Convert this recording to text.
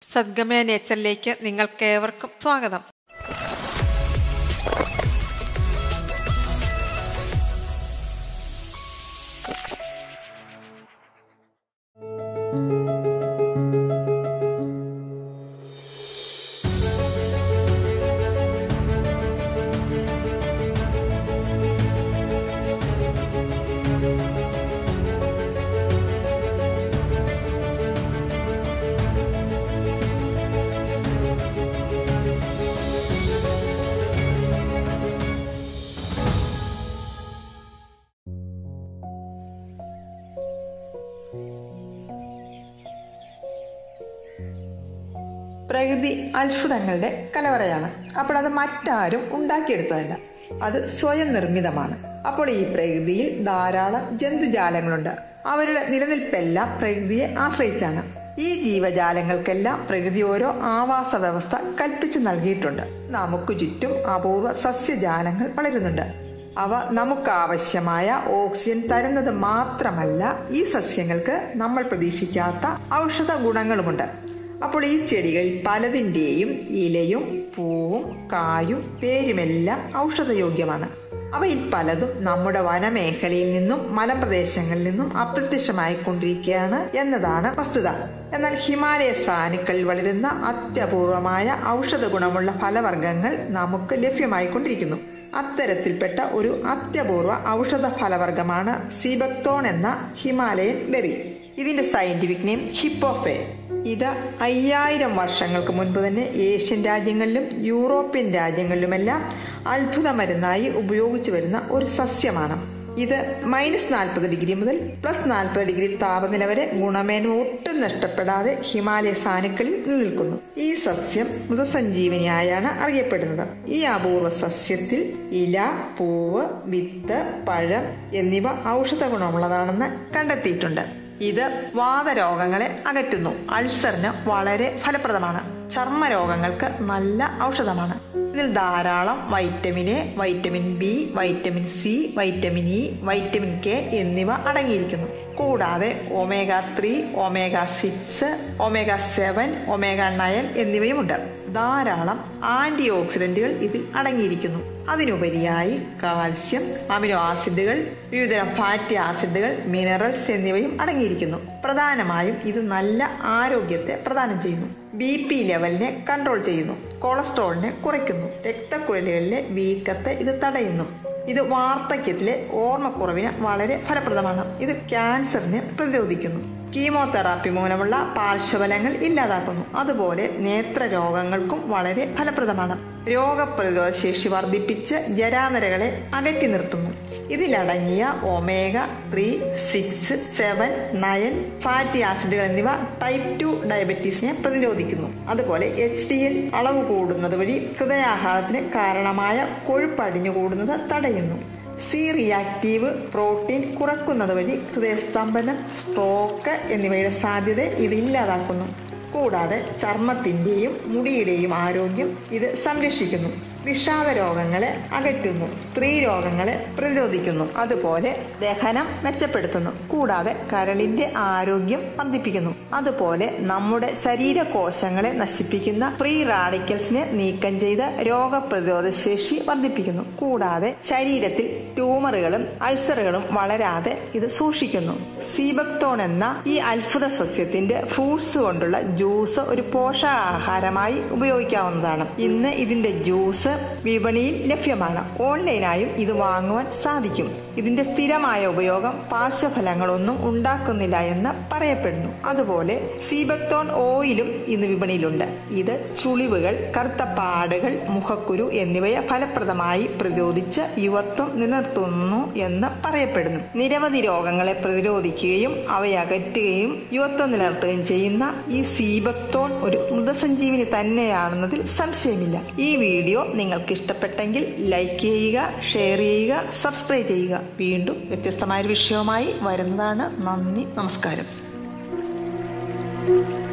സദ്ഗമയ നേച്ചറിലേക്ക് നിങ്ങൾക്കേവർക്കും സ്വാഗതം പ്രകൃതി അത്ഭുതങ്ങളുടെ കലവറയാണ് അപ്പോൾ അത് മറ്റാരും ഉണ്ടാക്കിയെടുത്തതല്ല അത് സ്വയം നിർമ്മിതമാണ് അപ്പോൾ ഈ പ്രകൃതിയിൽ ധാരാളം ജന്തുജാലങ്ങളുണ്ട് അവരുടെ നിലനിൽപ്പെല്ലാം പ്രകൃതിയെ ആശ്രയിച്ചാണ് ഈ ജീവജാലങ്ങൾക്കെല്ലാം പ്രകൃതി ഓരോ ആവാസ വ്യവസ്ഥ കൽപ്പിച്ചു നൽകിയിട്ടുണ്ട് നമുക്ക് ചുറ്റും അപൂർവ സസ്യജാലങ്ങൾ വളരുന്നുണ്ട് അവ നമുക്ക് ആവശ്യമായ ഓക്സിജൻ തരുന്നത് മാത്രമല്ല ഈ സസ്യങ്ങൾക്ക് നമ്മൾ പ്രതീക്ഷിക്കാത്ത ഔഷധ ഗുണങ്ങളുമുണ്ട് അപ്പോൾ ഈ ചെടികളിൽ പലതിൻ്റെയും ഇലയും പൂവും കായും പേരുമെല്ലാം ഔഷധയോഗ്യമാണ് അവയിൽ പലതും നമ്മുടെ വനമേഖലയിൽ നിന്നും മലമ്പ്രദേശങ്ങളിൽ നിന്നും അപ്രത്യക്ഷമായിക്കൊണ്ടിരിക്കുകയാണ് എന്നതാണ് വസ്തുത എന്നാൽ ഹിമാലയ സാനുക്കളിൽ വളരുന്ന അത്യപൂർവമായ ഔഷധ ഗുണമുള്ള ഫലവർഗ്ഗങ്ങൾ നമുക്ക് ലഭ്യമായിക്കൊണ്ടിരിക്കുന്നു അത്തരത്തിൽപ്പെട്ട ഒരു അത്യപൂർവ ഔഷധ ഫലവർഗമാണ് സീബക്തോൺ എന്ന ഹിമാലയൻ ബെറി ഇതിന്റെ സയന്റിഫിക് നെയിം ഹിപ്പോഫെ ഇത് അയ്യായിരം വർഷങ്ങൾക്ക് മുൻപ് തന്നെ ഏഷ്യൻ രാജ്യങ്ങളിലും യൂറോപ്യൻ രാജ്യങ്ങളിലുമെല്ലാം അത്ഭുത മരുന്നായി ഉപയോഗിച്ചു വരുന്ന ഒരു സസ്യമാണ് ഇത് മൈനസ് നാൽപ്പത് ഡിഗ്രി മുതൽ പ്ലസ് നാൽപ്പത് ഡിഗ്രി താപനില വരെ ഗുണമേന്മ ഒട്ടും നഷ്ടപ്പെടാതെ ഹിമാലയ സാനുക്കളിൽ നിലനിൽക്കുന്നു ഈ സസ്യം മൃതസഞ്ജീവനിയായാണ് അറിയപ്പെടുന്നത് ഈ അപൂർവ സസ്യത്തിൽ ഇല പൂവ് വിത്ത് പഴം എന്നിവ ഔഷധ ഗുണമുള്ളതാണെന്ന് കണ്ടെത്തിയിട്ടുണ്ട് ഇത് വാതരോഗങ്ങളെ അകറ്റുന്നു അൾസറിന് വളരെ ഫലപ്രദമാണ് ചർമ്മരോഗങ്ങൾക്ക് നല്ല ഔഷധമാണ് ഇതിൽ ധാരാളം vitamin A vitamin B vitamin C vitamin E vitamin K എന്നിവ അടങ്ങിയിരിക്കുന്നു കൂടാതെ omega three omega six omega seven omega nine എന്നിവയുമുണ്ട് ധാരാളം ആന്റി ഓക്സിഡന്റുകൾ ഇതിൽ അടങ്ങിയിരിക്കുന്നു അതിനുപരിയായി കാൽസ്യം അമിനോ ആസിഡുകൾ വിവിധതരം ഫാറ്റി ആസിഡുകൾ മിനറൽസ് എന്നിവയും അടങ്ങിയിരിക്കുന്നു പ്രധാനമായും ഇത് നല്ല ആരോഗ്യത്തെ പ്രദാനം ചെയ്യുന്നു ബി പി ലെവലിനെ കൺട്രോൾ ചെയ്യുന്നു കൊളസ്ട്രോളിനെ കുറയ്ക്കുന്നു രക്തക്കുഴലുകളിലെ വീക്കത്തെ ഇത് തടയുന്നു ഇത് വാർദ്ധക്യത്തിലെ ഓർമ്മക്കുറവിന് വളരെ ഫലപ്രദമാണ് ഇത് ക്യാൻസറിനെ പ്രതിരോധിക്കുന്നു കീമോതെറാപ്പി മൂലമുള്ള പാർശ്വഫലങ്ങൾ ഇല്ലാതാക്കുന്നു അതുപോലെ നേത്ര രോഗങ്ങൾക്കും വളരെ ഫലപ്രദമാണ് രോഗപ്രതിരോധ ശേഷി വർദ്ധിപ്പിച്ച് ജരാനരകളെ അകറ്റി നിർത്തുന്നു ഇതിലടങ്ങിയ omega three six seven nine fatty ആസിഡുകൾ എന്നിവ ടൈപ്പ് ടു ഡയബറ്റീസിനെ പ്രതിരോധിക്കുന്നു അതുപോലെ എച്ച് ഡി എൽ അളവ് കൂടുന്നത് വഴി ഹൃദയാഘാതത്തിന് കാരണമായ കൊഴുപ്പടിഞ്ഞു കൂടുന്നത് തടയുന്നു സി റിയാക്റ്റീവ് പ്രോട്ടീൻ കുറക്കുന്നത് വഴി ഹൃദയസ്തംഭനം സ്ട്രോക്ക് എന്നിവയുടെ സാധ്യത ഇത് ഇല്ലാതാക്കുന്നു കൂടാതെ ചർമ്മത്തിൻ്റെയും മുടിയുടെയും ആരോഗ്യം ഇത് സംരക്ഷിക്കുന്നു വിഷാദ രോഗങ്ങളെ അകറ്റുന്നു സ്ത്രീ രോഗങ്ങളെ പ്രതിരോധിക്കുന്നു അതുപോലെ ദഹനം മെച്ചപ്പെടുത്തുന്നു കൂടാതെ കരളിന്റെ ആരോഗ്യം വർദ്ധിപ്പിക്കുന്നു അതുപോലെ നമ്മുടെ ശരീരകോശങ്ങളെ നശിപ്പിക്കുന്ന ഫ്രീ റാഡിക്കൽസിനെ നീക്കം ചെയ്ത് രോഗപ്രതിരോധ ശേഷി വർദ്ധിപ്പിക്കുന്നു കൂടാതെ ശരീരത്തിൽ ട്യൂമറുകളും അൾസറുകളും വളരാതെ ഇത് സൂക്ഷിക്കുന്നു സീബക്തോൺ എന്ന ഈ അത്ഭുത സസ്യത്തിന്റെ ഫ്രൂട്ട്സ് കൊണ്ടുള്ള ജ്യൂസ് ഒരു പോഷകാഹാരമായി ഉപയോഗിക്കാവുന്നതാണ് ഇന്ന് ഇതിന്റെ ജ്യൂസ് വിപണിയിൽ ലഭ്യമാണ് ഓൺലൈനായും ഇത് വാങ്ങുവാൻ സാധിക്കും ഇതിന്റെ സ്ഥിരമായ ഉപയോഗം പാർശ്വഫലങ്ങളൊന്നും ഉണ്ടാക്കുന്നില്ല എന്ന് പറയപ്പെടുന്നു അതുപോലെ സീബക്തോൺ ഓയിലും ഇന്ന് വിപണിയിലുണ്ട് ഇത് ചുളിവുകൾ കറുത്ത പാടുകൾ മുഖക്കുരു എന്നിവയെ ഫലപ്രദമായി പ്രതിരോധിച്ച് യുവത്വം നിലനിർത്തുന്നു എന്ന് പറയപ്പെടുന്നു നിരവധി രോഗങ്ങളെ പ്രതിരോധിക്കുകയും അവയെ അകറ്റുകയും യുവത്വം നിലനിർത്തുകയും ചെയ്യുന്ന ഈ സീബക്തോൺ ഒരു മൃതസഞ്ജീവിനി തന്നെയാണെന്നതിൽ സംശയമില്ല ഈ വീഡിയോ നിങ്ങൾക്ക് ഇഷ്ടപ്പെട്ടെങ്കിൽ ലൈക്ക് ചെയ്യുക ഷെയർ ചെയ്യുക സബ്സ്ക്രൈബ് ചെയ്യുക വീണ്ടും വ്യത്യസ്തമായ ഒരു വിഷയവുമായി വരുന്നതാണ് നന്ദി നമസ്കാരം